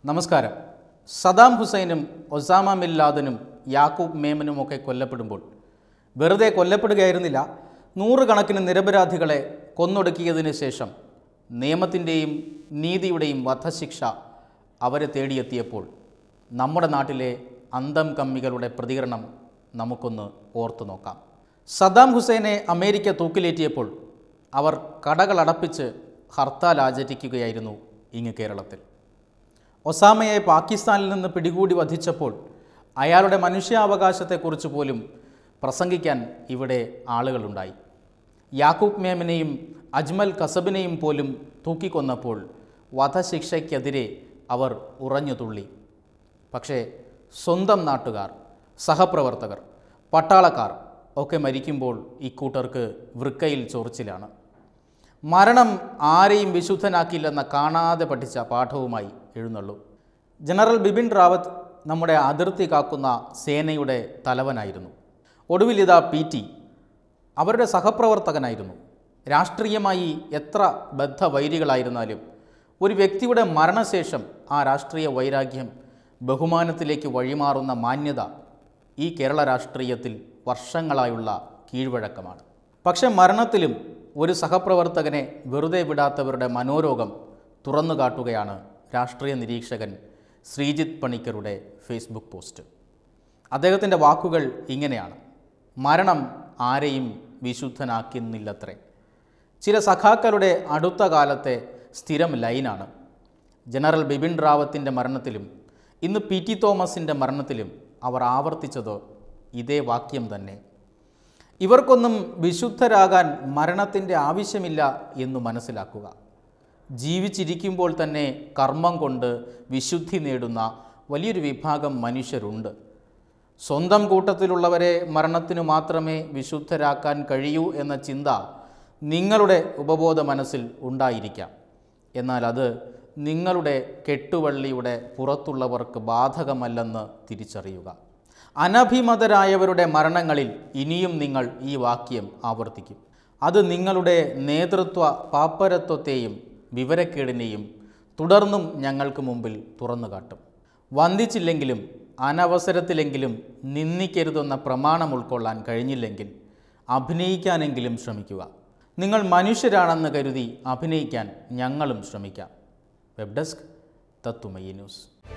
നമസ്കാരം സദാം ഹുസൈനും Osama bin ലാദനും യാക്കൂബ് മേമനും ഒക്കെ കൊല്ലപ്പെടുമ്പോൾ വെറുതെ കൊല്ലപ്പെടുകയായിരുന്നില്ല നൂറുകണക്കിന് നിരപരാധികളെ കൊന്നൊടുക്കിയതിനു ശേഷം നിയമത്തിൻ്റെയും നീതിയുടെയും വധശിക്ഷ അവരെ തേടിയെത്തിയപ്പോൾ നമ്മുടെ നാട്ടിലെ അന്തം കമ്മികളുടെ പ്രതികരണം നമുക്കൊന്ന് ഓർത്തു നോക്കാം സദ്ദാം ഹുസൈനെ അമേരിക്ക തൂക്കിലേറ്റിയപ്പോൾ അവർ കടകളടപ്പിച്ച് ഹർത്താൽ ആചരിക്കുകയായിരുന്നു ഇങ്ങ് കേരളത്തിൽ ഒസാമയെ പാകിസ്ഥാനിൽ നിന്ന് പിടികൂടി വധിച്ചപ്പോൾ അയാളുടെ മനുഷ്യാവകാശത്തെക്കുറിച്ച് പോലും പ്രസംഗിക്കാൻ ഇവിടെ ആളുകളുണ്ടായി യാക്കൂബ് മേമനെയും അജ്മൽ കസബിനെയും പോലും തൂക്കിക്കൊന്നപ്പോൾ വധശിക്ഷയ്ക്കെതിരെ അവർ ഉറഞ്ഞു തുള്ളി പക്ഷേ സ്വന്തം നാട്ടുകാർ സഹപ്രവർത്തകർ പട്ടാളക്കാർ ഒക്കെ മരിക്കുമ്പോൾ ഇക്കൂട്ടർക്ക് വൃക്കയിൽ ചൊറിച്ചിലാണ് മരണം ആരെയും വിശുദ്ധനാക്കില്ലെന്ന കാണാതെ പഠിച്ച പാഠവുമായി എഴുന്നള്ളൂ ജനറൽ ബിപിൻ റാവത്ത് നമ്മുടെ അതിർത്തി കാക്കുന്ന സേനയുടെ തലവനായിരുന്നു ഒടുവിൽ ഇതാ പി ടി അവരുടെ സഹപ്രവർത്തകനായിരുന്നു രാഷ്ട്രീയമായി എത്ര ബദ്ധവൈരികളായിരുന്നാലും ഒരു വ്യക്തിയുടെ മരണശേഷം ആ രാഷ്ട്രീയ വൈരാഗ്യം ബഹുമാനത്തിലേക്ക് വഴിമാറുന്ന മാന്യത ഈ കേരള രാഷ്ട്രീയത്തിൽ വർഷങ്ങളായുള്ള കീഴ്വഴക്കമാണ് പക്ഷെ മരണത്തിലും ഒരു സഹപ്രവർത്തകനെ വെറുതെ വിടാത്തവരുടെ മനോരോഗം തുറന്നു കാട്ടുകയാണ് രാഷ്ട്രീയ നിരീക്ഷകൻ ശ്രീജിത്ത് പണിക്കരുടെ ഫേസ്ബുക്ക് പോസ്റ്റ് അദ്ദേഹത്തിൻ്റെ വാക്കുകൾ ഇങ്ങനെയാണ് മരണം ആരെയും വിശുദ്ധനാക്കുന്നില്ലത്രേ ചില സഖാക്കളുടെ അടുത്ത കാലത്തെ സ്ഥിരം ലൈനാണ് ജനറൽ ബിപിൻ റാവത്തിൻ്റെ മരണത്തിലും ഇന്ന് പി ടി തോമസിൻ്റെ മരണത്തിലും അവർ ആവർത്തിച്ചത് ഇതേ വാക്യം തന്നെ ഇവർക്കൊന്നും വിശുദ്ധരാകാൻ മരണത്തിൻ്റെ ആവശ്യമില്ല എന്ന് മനസ്സിലാക്കുക ജീവിച്ചിരിക്കുമ്പോൾ തന്നെ കർമ്മം കൊണ്ട് വിശുദ്ധി നേടുന്ന വലിയൊരു വിഭാഗം മനുഷ്യരുണ്ട് സ്വന്തം കൂട്ടത്തിലുള്ളവരെ മരണത്തിനു മാത്രമേ വിശുദ്ധരാക്കാൻ കഴിയൂ എന്ന ചിന്ത നിങ്ങളുടെ ഉപബോധ മനസ്സിൽ ഉണ്ടായിരിക്കാം എന്നാൽ അത് നിങ്ങളുടെ കെട്ടുവള്ളിയുടെ പുറത്തുള്ളവർക്ക് ബാധകമല്ലെന്ന് തിരിച്ചറിയുക അനഭിമതരായവരുടെ മരണങ്ങളിൽ ഇനിയും നിങ്ങൾ ഈ വാക്യം ആവർത്തിക്കും അത് നിങ്ങളുടെ നേതൃത്വ പാപ്പരത്വത്തെയും വിവരക്കേടിനെയും തുടർന്നും ഞങ്ങൾക്ക് മുമ്പിൽ തുറന്നു കാട്ടും വന്ദിച്ചില്ലെങ്കിലും അനവസരത്തിലെങ്കിലും നിന്ദിക്കരുതെന്ന പ്രമാണം ഉൾക്കൊള്ളാൻ കഴിഞ്ഞില്ലെങ്കിൽ അഭിനയിക്കാനെങ്കിലും ശ്രമിക്കുക നിങ്ങൾ മനുഷ്യരാണെന്ന് കരുതി അഭിനയിക്കാൻ ഞങ്ങളും ശ്രമിക്കാം വെബ് ഡെസ്ക് തത്തുമയി ന്യൂസ്